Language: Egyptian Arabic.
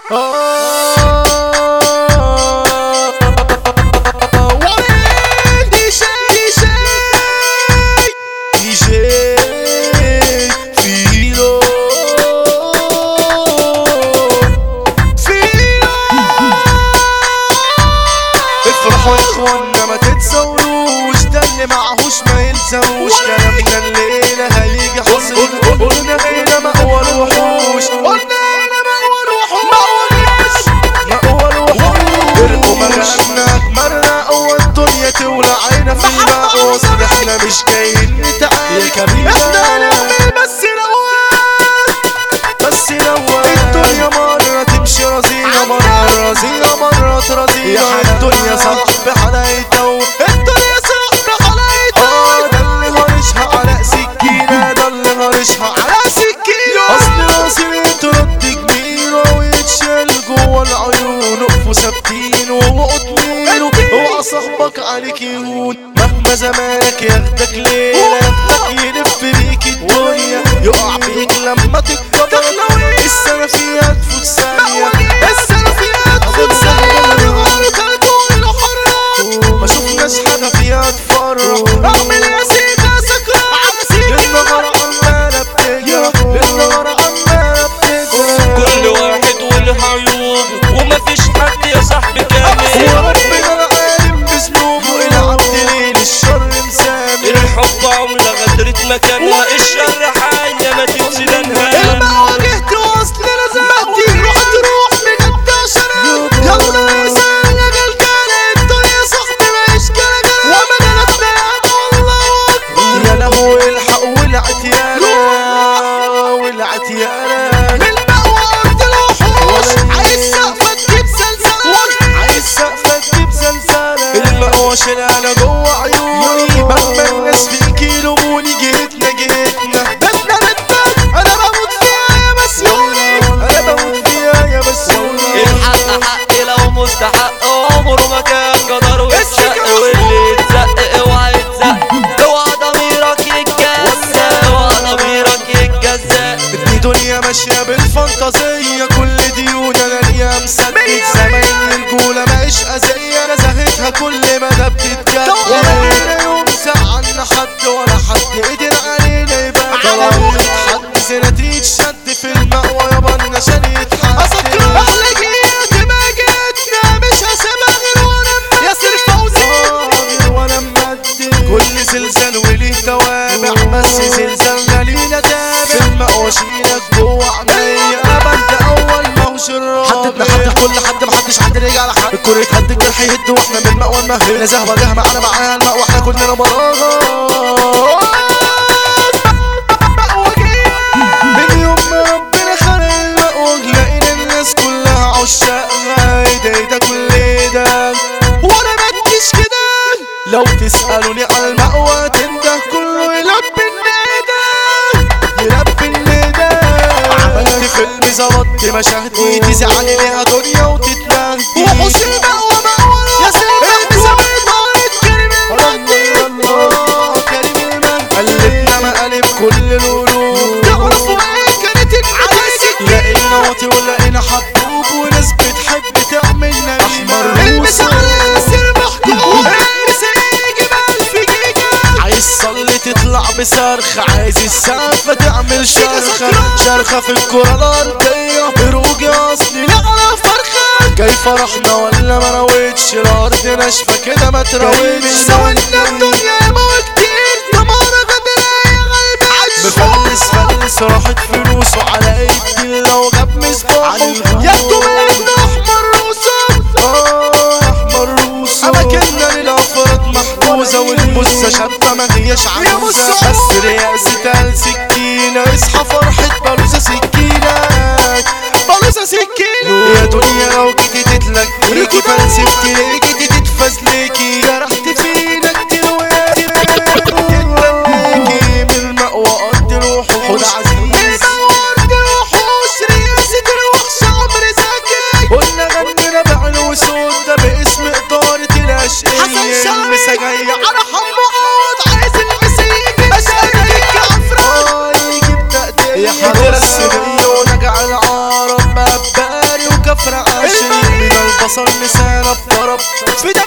دي شي دي شي دي شي فيلو فيلو افرحوا يا اخوانا ما تتسولوش ده اللي معهوش ما يلزموش كلامنا الليلة هيجي حصل قلنا هنا مأوى الوحوش قلنا هنا مأوى الوحوش مأوى الوحوش ارقوا مغامنا مرة اول الدنيا تولع عينا في الماء وصل احنا مش جايين نتعال يا كبيرة احنا هنعمل بس الاول بس الاول الدنيا مرة تمشي رزينة مرة رزينة مرة رزينة الدنيا صاحب حلايته الدنيا صاحب حلايته اه ده اللي هرشها على سكينة ده اللي هرشها على سكينة اصل راسي ترد جميله ويتشال جوه العيون وقفوا ثابتين ووقوا تميلوا اوعى صاحبك عليك يهون مهما زمانك ياخدك ليلة ياخدك يلف بيك الدنيا يقع بيك لما تتكبر السنة فيها تفوت ثانية السنة فيها تفوت ثانية ما شفناش حاجة فيها تفرح اعمل يا سيدة سكران النهار عمالة بتجرح النهار عمالة بتجرح كل واحد وله عيوبه ومفيش حد يا صاحبي كامل وربنا العالم بذنوبه العبد ليل الشر مسامر الحب عملة غدرت مكانها الشر حاجة ما تنسلنها المواجه توصل لازمتي روح تروح بجد عشان يلا يا سنة الكلام الدنيا صاحبي ما يشكلك وما جلتنا الله اكبر يا له الحق ولعت يا ولعت يا من مأوى ارض الوحوش عايز سقفك تجيب سلسلة عايز سقفك تجيب سلسلة المأوى شلالة جوه عيوني مهما الناس فيك يلوموني جيتنا جيتنا بيتنا بيتك انا بموت فيها يا مسيوني انا بموت فيها يا مسيوني الحق حق لو مستحق عمره ما كان قدر واتشق واللي يتزق اوعى يتزق اوعى ضميرك يتجزأ اوعى ضميرك يتجزأ دي دنيا ماشية بالفانتازية كل ديون انا ليا مثبت زمان الرجولة ماهيش اذية نزهتها كل ما ده بتتجد ولا يوم زعلنا حد ولا حد قدر علينا يبقى ضرب حد سنتي تشد في المأوى يابا عشان يتحد احلى جيت ما جيتنا مش هسيبها غير وانا ياسر فوزي وانا ممدد كل زلزال وليه توابع بس زلزالنا لينا تابع في المأوى شيلك جوه عينيا ابد اول ما هوش الرابع حددنا حد كل حد محدش حد رجع على حد الكورة يتهد الجرح يهد واحنا من المأوى المهد نزه وجه معانا معانا المأوى احنا كلنا مراغة من يوم ما ربنا خلق المأوى لقينا الناس كلها عشاقها ايه ده ايه ده كل ايه ده وانا ما اديش كده لو تسألوني على المأوى تنده كله يلبي الندى يلبي الندى عملت فيلم ظبطت مشاهدي تزعل ليها دنيا وتتلهي وحوش المأوى مأوى يا سيدي سويت طارت كريم الله كريم المجد قلبنا مقالب كل القلوب تعرفوا ايه كانت العداسة لقينا واطي ولقينا حبوب وناس بتحب تعملنا احمر البس على ياسر محكوم البس يجي بألف جيجا عايز صلي تطلع بصرخة عايز السقفة تعمل شرخة شرخة في الكرة الأرضية بروجي أصلي لا أنا فرخة جاي فرحنا ولا ما رويتش الأرض ناشفة كده ما ترويتش سوينا الدنيا ياما كتير دمارة غدر يا قلبي مفلس فلس راحت فلوسه على ايدي لو جاب مصباحه يدو مالنا احمر روسه اه احمر روسه اماكننا للافراد محجوزه والمسه شابه ما هياش عجوزه بس رئاسة سكينه اصحى فرحة بلوزه سكينه بلوزه سكينه يا دنيا لو جيتي تتلكيكي فلسفتي ليه جيتي تتفزلكي جرحت فينا كتير وياتي تتلكيكي من المأوى ارض الوحوش عزيز ارض الوحوش رئاسة الوحش عمر زكي قلنا غنينا بعلو وصوت ده باسم إدارة الأشقية المسا جاية على حمو عوض عايز المسا يجي أشارك عفران يجي بتقدير يا حضرة السرية ونجع العرب مباري وكف في